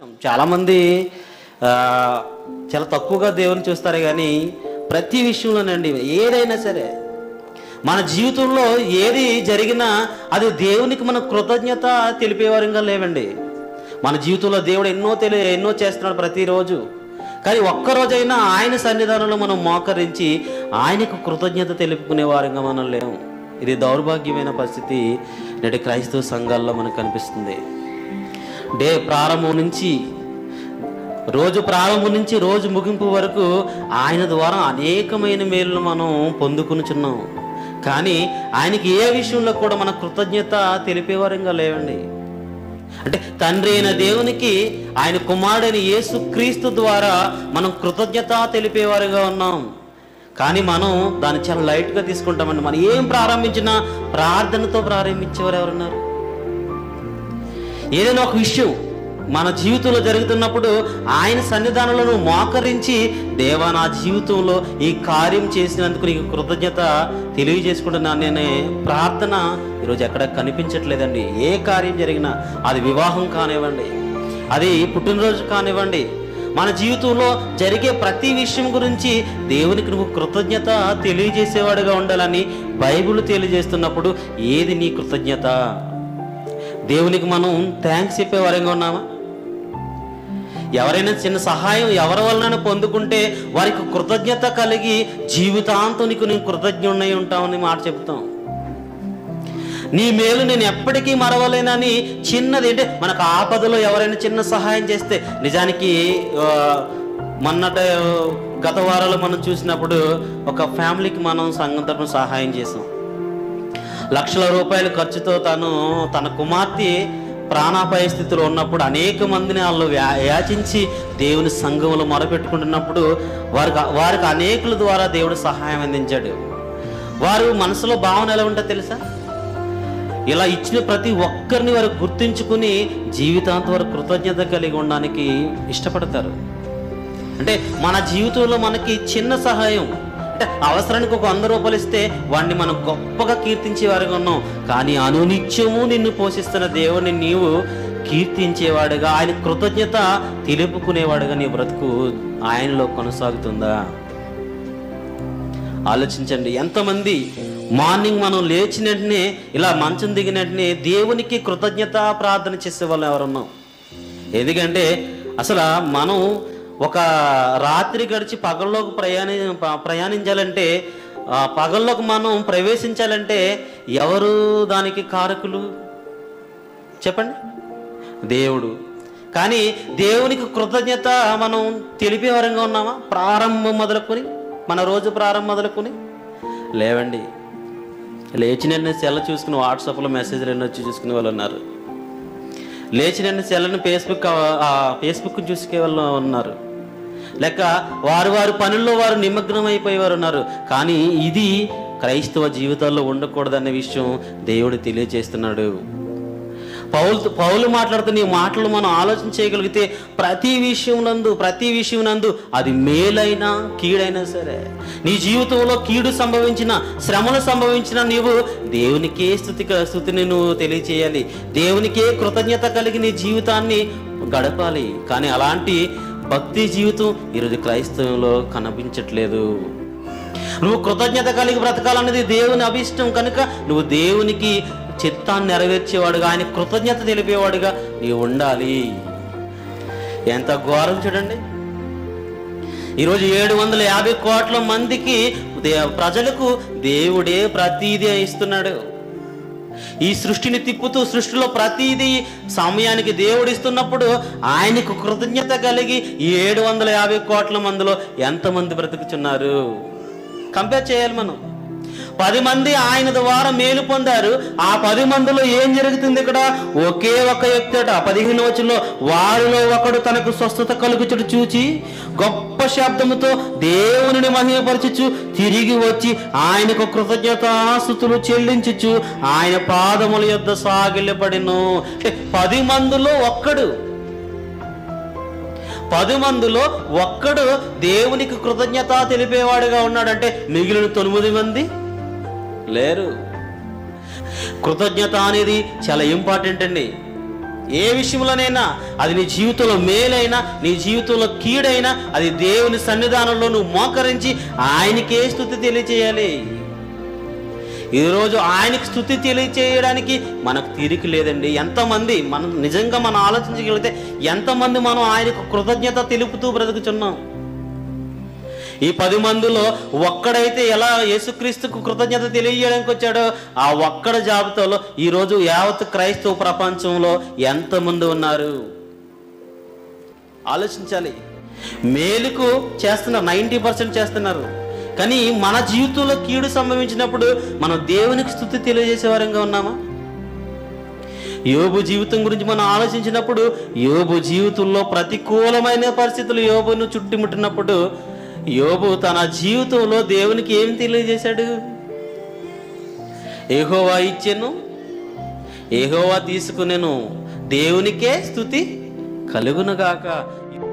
చాలామంది ఆ, చాలా తక్కువగా దేవుని చూస్తారు కానీ ప్రతి విషయంలోనండి ఏదైనా సరే మన జీవితంలో ఏది జరిగినా అది దేవునికి మన కృతజ్ఞత తెలిపేవారంగా లేవండి మన జీవితంలో దేవుడు ఎన్నో తెలి ఎన్నో చేస్తున్నాడు ప్రతిరోజు కానీ ఒక్కరోజైనా ఆయన సన్నిధానంలో మనం మోకరించి ఆయనకు కృతజ్ఞత తెలుపుకునే వారంగా మనం లేము ఇది దౌర్భాగ్యమైన పరిస్థితి నేటి క్రైస్తవ సంఘాల్లో మనకు కనిపిస్తుంది డే ప్రారంభం నుంచి రోజు ప్రారంభం నుంచి రోజు ముగింపు వరకు ఆయన ద్వారా అనేకమైన మేలును మనం పొందుకునిచున్నాం కానీ ఆయనకి ఏ విషయంలో కూడా మన కృతజ్ఞత తెలిపేవారంగా లేవండి అంటే తండ్రి అయిన దేవునికి ఆయన కుమారుడైన యేసు క్రీస్తు ద్వారా మనం కృతజ్ఞత తెలిపేవారుగా ఉన్నాం కానీ మనం దాన్ని చాలా లైట్గా తీసుకుంటామండి మనం ఏం ప్రారంభించినా ప్రార్థనతో ప్రారంభించేవారు ఎవరున్నారు ఏదైనా ఒక విషయం మన జీవితంలో జరుగుతున్నప్పుడు ఆయన సన్నిధానంలో నువ్వు మోకరించి దేవా నా జీవితంలో ఈ కార్యం చేసినందుకు నీకు కృతజ్ఞత తెలియజేసుకుంటున్నాను నేనే ప్రార్థన ఈరోజు ఎక్కడ కనిపించట్లేదండి ఏ కార్యం జరిగినా అది వివాహం కానివ్వండి అది పుట్టినరోజు కానివ్వండి మన జీవితంలో జరిగే ప్రతి విషయం గురించి దేవునికి నువ్వు కృతజ్ఞత తెలియజేసేవాడుగా ఉండాలని బైబిల్ తెలియజేస్తున్నప్పుడు ఏది నీ కృతజ్ఞత దేవునికి మనం థ్యాంక్స్ చెప్పే వారంగా ఉన్నామా ఎవరైనా చిన్న సహాయం ఎవరి వలన పొందుకుంటే వారికి కృతజ్ఞత కలిగి జీవితాంతం నీకు నేను కృతజ్ఞున్నై ఉంటామని మాట చెప్తాం నీ మేలు నేను ఎప్పటికీ మరవలేనని చిన్నది అంటే మనకు ఆపదలో ఎవరైనా చిన్న సహాయం చేస్తే నిజానికి ఆ, మొన్నట గత వారాలు మనం చూసినప్పుడు ఒక ఫ్యామిలీకి మనం సంఘం తరపున సహాయం చేసాం లక్షల రూపాయల ఖర్చుతో తను తన కుమార్తె ప్రాణాపాయ స్థితిలో ఉన్నప్పుడు అనేక మందిని వాళ్ళు యా- యాచించి దేవుని సంఘంలో మొరపెట్టుకుంటున్నప్పుడు వారికి వారికి అనేకుల ద్వారా దేవుడు సహాయం అందించాడు వారు మనసులో భావన ఎలా ఉంటుందో తెలుసా ఇలా ఇచ్చిన ప్రతి ఒక్కరిని వారు గుర్తించుకుని జీవితాంతం వారు కృతజ్ఞత కలిగి ఉండడానికి ఇష్టపడతారు అంటే మన జీవితంలో మనకి చిన్న సహాయం అంటే అవసరానికి ఒక వంద రూపాయలు ఇస్తే వాడిని మనం గొప్పగా కీర్తించే వారిగా ఉన్నాం కానీ అనునిత్యము నిన్ను పోషిస్తున్న దేవుని నీవు కీర్తించేవాడుగా ఆయన కృతజ్ఞత తెలుపుకునేవాడుగా నీ బ్రతుకు ఆయనలో కొనసాగుతుందా ఆలోచించండి ఎంతమంది మార్నింగ్ మనం లేచిన వెంటనే ఇలా మంచం దిగిన వెంటనే దేవునికి కృతజ్ఞత ప్రార్థన చేసే వాళ్ళు ఎవరున్నాం ఎందుకంటే అసలు మనం ఒక రాత్రి గడిచి పగల్లోకి ప్రయాణి ప- ప్రయాణించాలంటే ఆ పగల్లోకి మనం ప్రవేశించాలంటే ఎవరు దానికి కారకులు చెప్పండి దేవుడు కానీ దేవునికి కృతజ్ఞత మనం తెలిపే వరంగా ఉన్నామా ప్రారంభం మొదలుకొని మన రోజు ప్రారంభం మొదలుకొని లేవండి లేచిన సెల్ చూసుకుని వాట్సాప్లో మెసేజ్లు ఎన్నో వచ్చి చూసుకునే వాళ్ళు ఉన్నారు లేచిన సెల్లని ఫేస్బుక్ ఆ, ఫేస్బుక్ చూసుకే వాళ్ళు ఉన్నారు లేక వారు వారి పనుల్లో వారు నిమగ్నం అయిపోయేవారు ఉన్నారు కానీ ఇది క్రైస్తవ జీవితాల్లో ఉండకూడదనే విషయం దేవుడు తెలియజేస్తున్నాడు పౌలు పౌలు మాట్లాడుతున్న ఈ మాటలు మనం ఆలోచన చేయగలిగితే ప్రతి విషయం నందు ప్రతి విషయం నందు అది మేలైనా కీడైనా సరే నీ జీవితంలో కీడు సంభవించిన శ్రమలు సంభవించిన నీవు దేవునికే స్థుతి స్థుతిని నువ్వు తెలియచేయాలి దేవునికే కృతజ్ఞత కలిగి నీ జీవితాన్ని గడపాలి కానీ అలాంటి భక్తి జీవితం ఈరోజు క్రైస్తవంలో కనిపించట్లేదు నువ్వు కృతజ్ఞత కలిగి బ్రతకాలన్నది దేవుని అభిష్టం కనుక నువ్వు దేవునికి చిత్తాన్ని నెరవేర్చేవాడుగా ఆయన కృతజ్ఞత తెలిపేవాడుగా నీవు ఉండాలి ఎంత ఘోరం చూడండి ఈరోజు ఏడు వందల యాభై కోట్ల మందికి దే- ప్రజలకు దేవుడే ప్రతీది ఇస్తున్నాడు ఈ సృష్టిని తిప్పుతూ సృష్టిలో ప్రతిదీ సమయానికి దేవుడు ఇస్తున్నప్పుడు ఆయనకు కృతజ్ఞత కలిగి ఈ ఏడు వందల యాభై కోట్ల మందిలో ఎంతమంది బ్రతుకుతున్నారు కంపేర్ చేయాలి మనం పది మంది ఆయన ద్వారా మేలు పొందారు ఆ పది మందిలో ఏం జరుగుతుంది ఇక్కడ ఒకే ఒక వ్యక్తి అట పదిహేను వచ్చులో వారిలో ఒకడు తనకు స్వస్థత కలుగుచుడు చూచి గొప్ప శబ్దముతో దేవునిని మహిమపరచుచు తిరిగి వచ్చి ఆయనకు కృతజ్ఞతాస్తుతులు చెల్లించుచు ఆయన పాదముల యొద్ద సాగిలపడిను అంటే పది మందిలో ఒక్కడు పది మందిలో ఒక్కడు దేవునికి కృతజ్ఞత తెలిపేవాడుగా ఉన్నాడంటే మిగిలిన తొమ్మిది మంది లేరు కృతజ్ఞత అనేది చాలా ఇంపార్టెంట్ అండి ఏ విషయంలోనైనా అది నీ జీవితంలో మేలైనా నీ జీవితంలో కీడైనా అది దేవుని సన్నిధానంలో నువ్వు మోకరించి ఆయనకే స్థుతి తెలియచేయాలి ఈరోజు ఆయనకి స్థుతి తెలియచేయడానికి మనకు తీరిక లేదండి ఎంతమంది మనం నిజంగా మనం ఆలోచించగలిగితే ఎంతమంది మనం ఆయనకు కృతజ్ఞత తెలుపుతూ బ్రతుకుచున్నాం ఈ పది మందిలో ఒక్కడైతే ఎలా యేసుక్రీస్తుకు కృతజ్ఞత తెలియజేయడానికి వచ్చాడో ఆ ఒక్కడ జాబితాలో ఈరోజు యావత్ క్రైస్తవ ప్రపంచంలో ఎంతమంది ఉన్నారు ఆలోచించాలి మేలుకు చేస్తున్నారు నైంటీ పర్సెంట్ చేస్తున్నారు కానీ మన జీవితంలో కీడు సంభవించినప్పుడు మనం దేవునికి స్థుతి తెలియజేసేవారంగా ఉన్నామా యోబు జీవితం గురించి మనం ఆలోచించినప్పుడు యోబు జీవితంలో ప్రతికూలమైన పరిస్థితులు యోబును చుట్టుముట్టినప్పుడు యోబు తన జీవితంలో దేవునికి ఏం తెలియజేశాడు ఏహోవా ఇచ్చాను ఏహోవా తీసుకునేను దేవునికే స్థుతి కలుగునుగాక